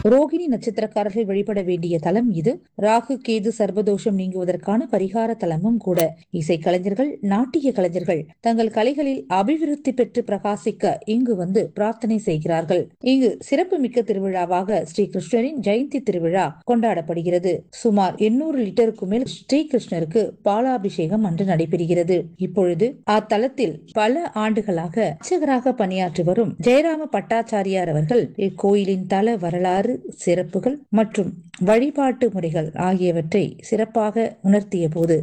ரோகிணி நட்சத்திரக்காரர்கள் வழிபட வேண்டிய தலம் இது ராகு கேது சர்வதோஷம் நீங்குவதற்கான பரிகார தலமும் கூட இசைக்கலைஞர்கள் நாட்டிய கலைஞர்கள் தங்கள் கலைகளில் அபிவிருத்தி பெற்று பிரகாசிக்க இங்கு வந்து பிரார்த்தனை செய்கிறார்கள் இங்கு சிறப்புமிக்க திருவிழாவாக ஸ்ரீ கிருஷ்ணரின் ஜெயந்தி திருவிழா கொண்டாடப்படுகிறது சுமார் எண்ணூறு லிட்டருக்கு மேல் ஸ்ரீ கிருஷ்ணருக்கு பாலாபிஷேகம் அன்று நடைபெறுகிறது இப்பொழுது அத்தலத்தில் பல ஆண்டுகளாக அர்ச்சகராக பணியாற்றி வரும் ஜெயராம பட்டாச்சாரியார் அவர்கள் இக்கோயிலின் தல வரலாறு சிறப்புகள் மற்றும் வழிபாட்டு முறைகள் ஆகியவற்றை சிறப்பாக உணர்த்திய போது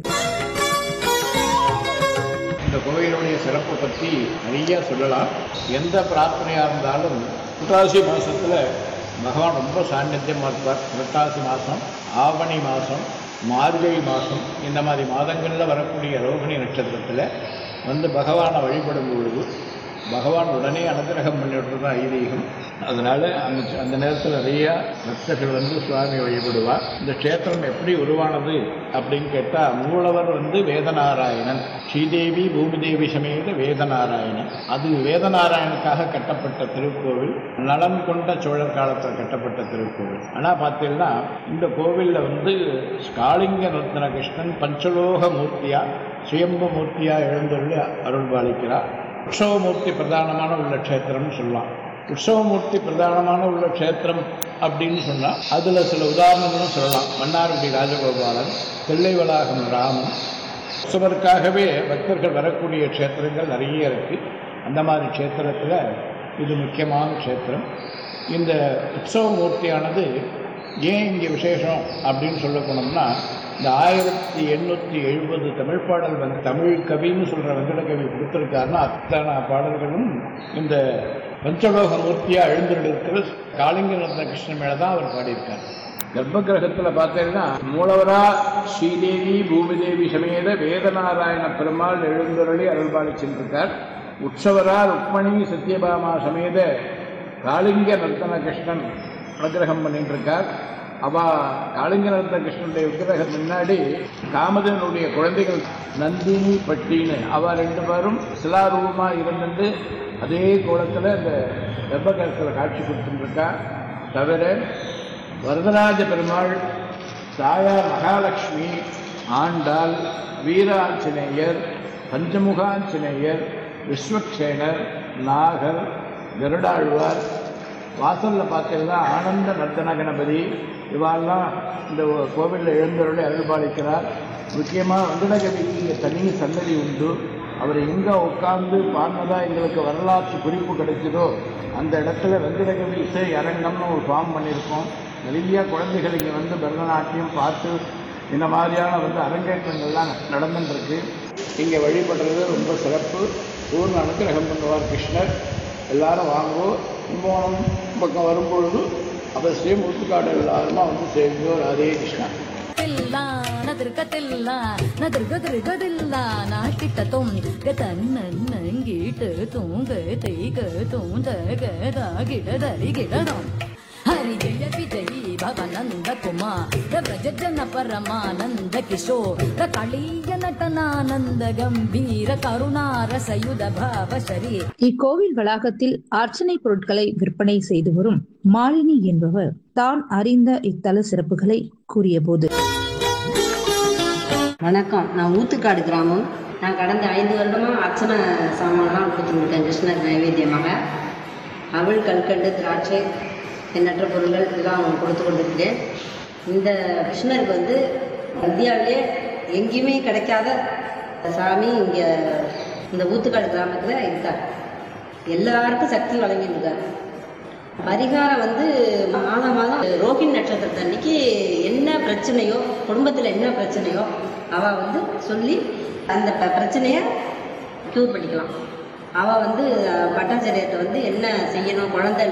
இந்த கோயிலுடைய சிறப்பை பற்றி நிறைய சொல்லலாம் எந்த பிரார்த்தனையாக இருந்தாலும் புரட்டாசி மாதத்தில் பகவான் ரொம்ப சாநித்தியமாக இருப்பார் புரட்டாசி மாதம் ஆவணி மாதம் மார்கழி மாதம் இந்த மாதிரி மாதங்களில் வரக்கூடிய ரோகிணி நட்சத்திரத்தில் வந்து பகவானை வழிபடும் பொழுது பகவான் உடனே அனுகிரகம் பண்ணிவிடுறது ஐதீகம் அதனால் அந்த அந்த நேரத்தில் நிறையா பக்தர்கள் வந்து சுவாமி வழிபடுவார் இந்த க்ஷேத்திரம் எப்படி உருவானது அப்படின்னு கேட்டால் மூலவர் வந்து வேதநாராயணன் ஸ்ரீதேவி பூமிதேவி சமேத வேதநாராயணன் அது வேதநாராயணுக்காக கட்டப்பட்ட திருக்கோவில் நலம் கொண்ட சோழர் காலத்தில் கட்டப்பட்ட திருக்கோவில் ஆனால் பார்த்தீங்கன்னா இந்த கோவிலில் வந்து ஸ்காலிங்க ரத்ன கிருஷ்ணன் பஞ்சலோக மூர்த்தியா சுயம்பு மூர்த்தியா எழுந்தருளி அருள்பாலிக்கிறார் உற்சவமூர்த்தி பிரதானமான உள்ள க்ஷேத்திரம்னு சொல்லலாம் உற்சவமூர்த்தி பிரதானமான உள்ள க்ஷேத்திரம் அப்படின்னு சொன்னால் அதில் சில உதாரணங்களும் சொல்லலாம் மன்னார்குடி ராஜகோபாலன் தில்லைவளாகம் ராமன் உற்சவருக்காகவே பக்தர்கள் வரக்கூடிய க்ஷேத்திரங்கள் நிறைய இருக்குது அந்த மாதிரி க்ஷேத்திரத்தில் இது முக்கியமான க்ஷேத்திரம் இந்த உற்சவ மூர்த்தியானது ஏன் இங்கே விசேஷம் அப்படின்னு சொல்ல போனோம்னா இந்த ஆயிரத்தி எண்ணூற்றி எழுபது தமிழ் பாடல் வந்து தமிழ் கவின்னு சொல்கிற வெங்கடகவி கொடுத்துருக்காருன்னா அத்தனை பாடல்களும் இந்த பஞ்சலோக மூர்த்தியாக எழுந்திருக்கிற காளிங்க ரத்ன கிருஷ்ணன் மேலே தான் அவர் பாடியிருக்கார் கர்ப்ப கிரகத்தில் பார்த்தீங்கன்னா மூலவரா ஸ்ரீதேவி பூமிதேவி சமேத வேதநாராயண பெருமாள் எழுந்தருளி அருள்பாலிச்சிருக்கார் உற்சவரா ருக்மணி சத்யபாமா சமேத காளிங்க ரத்ன கிருஷ்ணன் அனுகிரகம் பண்ணிட்டு இருக்கார் அவ காளிங்க ரத்ன கிருஷ்ணனுடைய விக்கிரகம் முன்னாடி காமதனுடைய குழந்தைகள் நந்தினி பட்டின்னு அவ ரெண்டு பேரும் சிலாரூபமா இருந்துட்டு அதே கோலத்தில் இந்த கர்ப்பகிரகத்தில் காட்சி கொடுத்துருக்கா தவிர வரதராஜ பெருமாள் தாயார் மகாலட்சுமி ஆண்டாள் வீராஞ்சநேயர் பஞ்சமுகாஞ்சநேயர் விஸ்வக்சேனர் நாகர் கருடாழ்வார் வாசலில் பார்த்தீங்கன்னா ஆனந்த நர்த்தன கணபதி இவாள்லாம் இந்த கோவிலில் எழுந்தருளை அருள்பாலிக்கிறார் முக்கியமாக வெங்கடகவிக்கு இங்கே தனி சன்னதி உண்டு அவர் எங்கே உட்கார்ந்து பாடினதா எங்களுக்கு வரலாற்று குறிப்பு கிடைச்சதோ அந்த இடத்துல வெங்கடகவி இசை அரங்கம்னு ஒரு ஃபார்ம் பண்ணியிருக்கோம் நிறைய குழந்தைகள் இங்கே வந்து பரதநாட்டியம் பார்த்து இந்த மாதிரியான வந்து அரங்கேற்றங்கள்லாம் நடந்துட்டுருக்கு இங்கே வழிபடுறது ரொம்ப சிறப்பு பூர்ண அனுகிரகம் பண்ணுவார் கிருஷ்ணர் எல்லாரும் வாங்குவோம் கும்பகோணம் பக்கம் வரும்பொழுது அவசியம் ஊத்துக்காடு எல்லாருமா வந்து சேர்ந்தோ ராதே கிருஷ்ணா ತಿಲ್ಲ ನದರ್ಗತಿಲ್ಲ ನದರ್ಗದ್ರಗದಿಲ್ಲ ನಾಟಿತ ತೊಂಗ ತನ್ನಂಗೀಟ ತೂಂಗ ತೈಗ ತೂಂದ ಗದ ಗಿಡದರಿ ಗಿಡದಂ ಹರಿಜಯ ವಿಜಯಿ ಭವನಂದ ಕುಮಾರ ವ್ರಜ ಜನ ಪರಮಾನಂದ ಕಿಶೋರ ಕಳೀಯ ನಟನಾನಂದ ಗಂಭೀರ ಕರುಣಾರಸಯುಧ ಭಾವ ಶರೀ இக்கோவில் வளாகத்தில் அர்ச்சனை பொருட்களை விற்பனை செய்து வரும் மாலினி என்பவர் தான் அறிந்த இத்தல சிறப்புகளை கூறியபோது வணக்கம் நான் ஊத்துக்காடு கிராமம் நான் கடந்த ஐந்து வருடமாக அர்ச்சனை சாமான்லாம் கொடுத்துருக்கேன் கிருஷ்ணர் நைவேத்தியமாக அவள் கல்கண்டு திராட்சை எண்ணற்ற பொருட்கள் இதெல்லாம் கொடுத்து கொண்டிருக்கிறேன் இந்த கிருஷ்ணருக்கு வந்து இந்தியாவிலே எங்கேயுமே கிடைக்காத சாமி இங்கே இந்த ஊத்துக்காடு கிராமத்தில் இருக்கார் எல்லாருக்கும் சக்தி வழங்கிட்டு இருக்கார் பரிகாரம் வந்து மாதம் மாதம் ரோஹிணி நட்சத்திரத்து அன்னைக்கு என்ன பிரச்சனையோ குடும்பத்தில் என்ன பிரச்சனையோ அவள் வந்து சொல்லி அந்த ப- பிரச்சனையை க்யூர் பண்ணிக்கலாம் அவள் வந்து பட்டாச்சாரியர்கிட்ட வந்து என்ன செய்யணும் குழந்தை